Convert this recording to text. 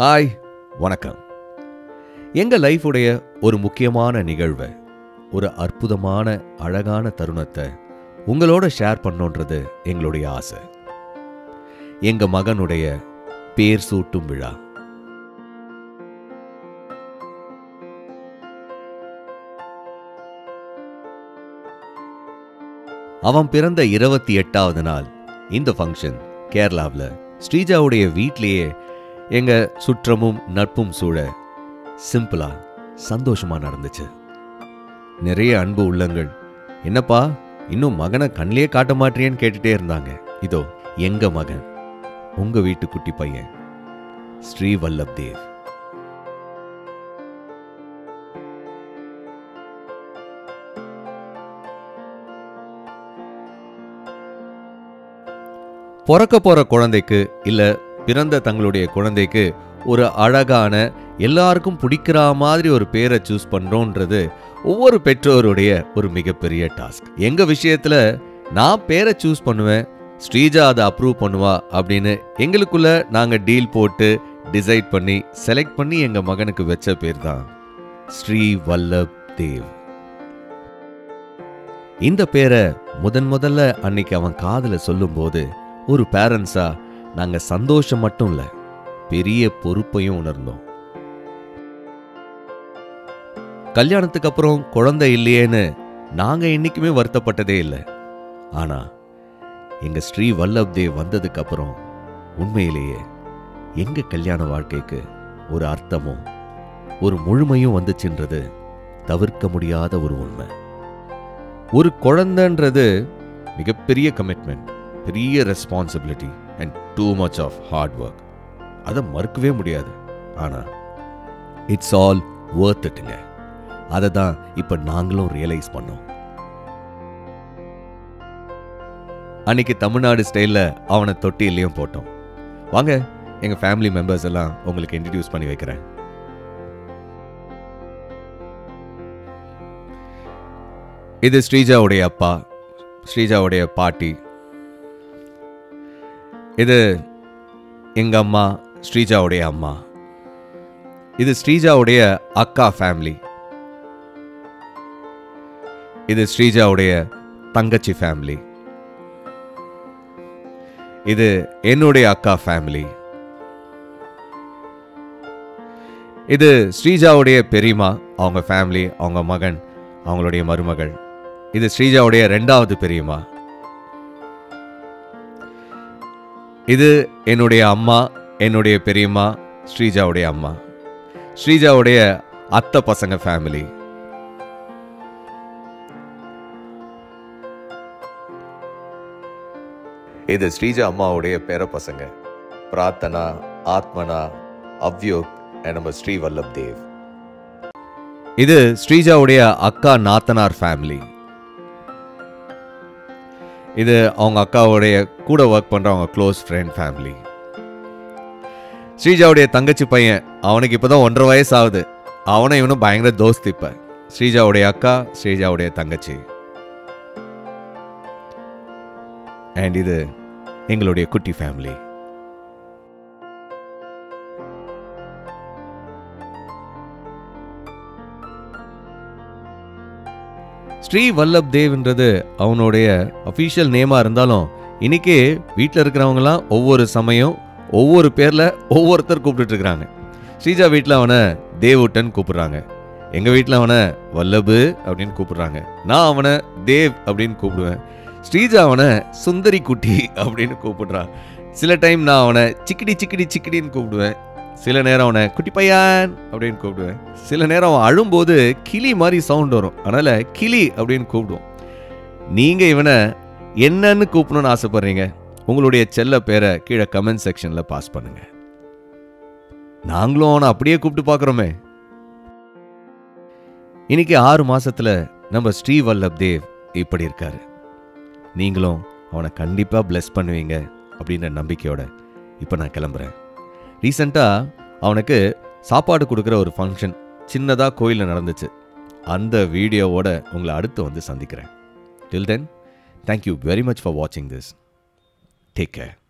hi வணக்கம் எங்க லைஃபுடைய ஒரு முக்கியமான நிகழ்வை ஒரு அற்புதமான அழகான தருணத்தை உங்களோட ஷேர் பண்ணோன்றது எங்களுடைய ஆசை எங்க மகனுடைய பேர் சூட்டும் விழா அவன் பிறந்த இருபத்தி எட்டாவது நாள் இந்த ஃபங்க்ஷன் கேரளாவில் ஸ்ரீஜாவுடைய வீட்லேயே எங்க சுற்றமும் நட்பும் சூழ சிம்பிளா சந்தோஷமா நடந்துச்சு நிறைய அன்பு உள்ளங்கள் என்னப்பா இன்னும் மகனை கண்ணிலே காட்ட மாட்டேன்னு கேட்டுட்டே இருந்தாங்க இதோ எங்க மகன் உங்க வீட்டு குட்டி பையன் ஸ்ரீ வல்லப் தேவ் பிறக்க போற குழந்தைக்கு இல்ல பிறந்த தங்களுடைய குழந்தைக்கு ஒரு அழகான எல்லாருக்கும் பிடிக்கிற மாதிரி ஒரு பேரை சூஸ் பண்றோன்றது ஒவ்வொரு பெற்றோருடைய ஒரு மிகப்பெரிய டாஸ்க் எங்க விஷயத்துல நான் பேரை சூஸ் பண்ணுவேன் ஸ்ரீஜா அதை அப்ரூவ் பண்ணுவா அப்படின்னு எங்களுக்குள்ள நாங்க டீல் போட்டு டிசைட் பண்ணி செலக்ட் பண்ணி எங்க மகனுக்கு வச்ச பேர் தான் ஸ்ரீ வல்லப் தேவ் இந்த பேரை முதன் முதல்ல அன்னைக்கு அவன் காதுல சொல்லும்போது ஒரு பேரண்ட்ஸா நாங்க சந்தோஷம் மட்டும் இல்ல பெரிய பொறுப்பையும் உணர்ந்தோம் கல்யாணத்துக்கு அப்புறம் குழந்தை இல்லையேன்னு நாங்க என்னைக்குமே வருத்தப்பட்டதே இல்லை ஆனா எங்க ஸ்ரீ வல்லப் தேவ் வந்ததுக்கு அப்புறம் உண்மையிலேயே எங்க கல்யாண வாழ்க்கைக்கு ஒரு அர்த்தமும் ஒரு முழுமையும் வந்துச்சுன்றது தவிர்க்க முடியாத ஒரு உண்மை ஒரு குழந்தைன்றது மிகப்பெரிய கமிட்மெண்ட் பெரிய responsibility and too much of hard work அதை மறுக்கவே முடியாது ஆனா இட்ஸ் ஆல் worth இட்டுங்க அதை தான் இப்போ நாங்களும் ரியலைஸ் பண்ணோம் அன்னைக்கு தமிழ்நாடு ஸ்டைலில் அவனை தொட்டிலையும் போட்டோம் வாங்க எங்க ஃபேமிலி மெம்பர்ஸ் எல்லாம் உங்களுக்கு இன்ட்ரடியூஸ் பண்ணி வைக்கிறேன் இது ஸ்ரீஜாவுடைய அப்பா ஸ்ரீஜாவுடைய பாட்டி இது எங்க அம்மா ஸ்ரீஜாவுடைய அம்மா இது ஸ்ரீஜாவுடைய அக்கா ஃபேமிலி இது ஸ்ரீஜாவுடைய தங்கச்சி ஃபேமிலி இது என்னுடைய அக்கா ஃபேமிலி இது ஸ்ரீஜாவுடைய பெரியம்மா அவங்க ஃபேமிலி அவங்க மகன் அவங்களுடைய மருமகள் இது ஸ்ரீஜாவுடைய ரெண்டாவது பெரியம்மா இது என்னுடைய அம்மா என்னுடைய பெரியம்மா ஸ்ரீஜாவுடைய அம்மா ஸ்ரீஜாவுடைய அத்தை பசங்க ஃபேமிலி இது ஸ்ரீஜா அம்மாவுடைய பேர பசங்க பிரார்த்தனா ஆத்மனா அவ்யோக் and நம்ம ஸ்ரீ வல்லப் தேவ் இது ஸ்ரீஜாவுடைய அக்கா நாத்தனார் ஃபேமிலி இது அவங்க அக்காவுடைய கூட ஒர்க் பண்ற அவங்க க்ளோஸ் ஃப்ரெண்ட் ஃபேமிலி ஸ்ரீஜாவுடைய தங்கச்சி பையன் அவனுக்கு இப்பதான் ஒன்றரை வயசு ஆகுது அவனை இவனும் பயங்கர தோஸ்த் இப்ப ஸ்ரீஜாவுடைய அக்கா ஸ்ரீஜாவுடைய தங்கச்சி அண்ட் இது எங்களுடைய குட்டி ஃபேமிலி ஸ்ரீ வல்லப் தேவ்ன்றது அவனுடைய அஃபீஷியல் நேமா இருந்தாலும் இன்னைக்கு வீட்டில் இருக்கிறவங்கலாம் ஒவ்வொரு சமயம் ஒவ்வொரு பேர்ல ஒவ்வொருத்தர் கூப்பிட்டுட்டு இருக்கிறாங்க ஸ்ரீஜா வீட்டில் அவனை தேவுட்டன் கூப்பிடுறாங்க எங்க வீட்டில் அவனை வல்லபு அப்படின்னு கூப்பிடுறாங்க நான் அவனை தேவ் அப்படின்னு கூப்பிடுவேன் ஸ்ரீஜா அவனை சுந்தரி குட்டி அப்படின்னு கூப்பிடுறான் சில டைம் நான் அவனை சிக்கிடி சிக்கிடி சிக்கிடின்னு கூப்பிடுவேன் சில நேரம் அவனை குட்டி பையன் அப்படின்னு கூப்பிடுவேன் சில நேரம் அவன் அழும்போது கிளி மாதிரி சவுண்ட் வரும் அதனால கிளி அப்படின்னு கூப்பிடுவோம் நீங்க இவனை என்னன்னு கூப்பிடணும்னு ஆசைப்படுறீங்க உங்களுடைய செல்ல பேரை கீழே கமெண்ட் செக்ஷன்ல பாஸ் பண்ணுங்க நாங்களும் அவனை அப்படியே கூப்பிட்டு பார்க்குறோமே இன்னைக்கு ஆறு மாசத்துல நம்ம ஸ்ரீ வல்லப் தேவ் இப்படி இருக்காரு நீங்களும் அவனை கண்டிப்பா பிளஸ் பண்ணுவீங்க அப்படின்ற நம்பிக்கையோட இப்போ நான் கிளம்புறேன் ரீசெண்டாக அவனுக்கு சாப்பாடு கொடுக்குற ஒரு ஃபங்க்ஷன் சின்னதாக கோயிலில் நடந்துச்சு அந்த வீடியோவோட உங்களை அடுத்து வந்து சந்திக்கிறேன் till then thank you very much for வாட்சிங் திஸ் டேக் கேர்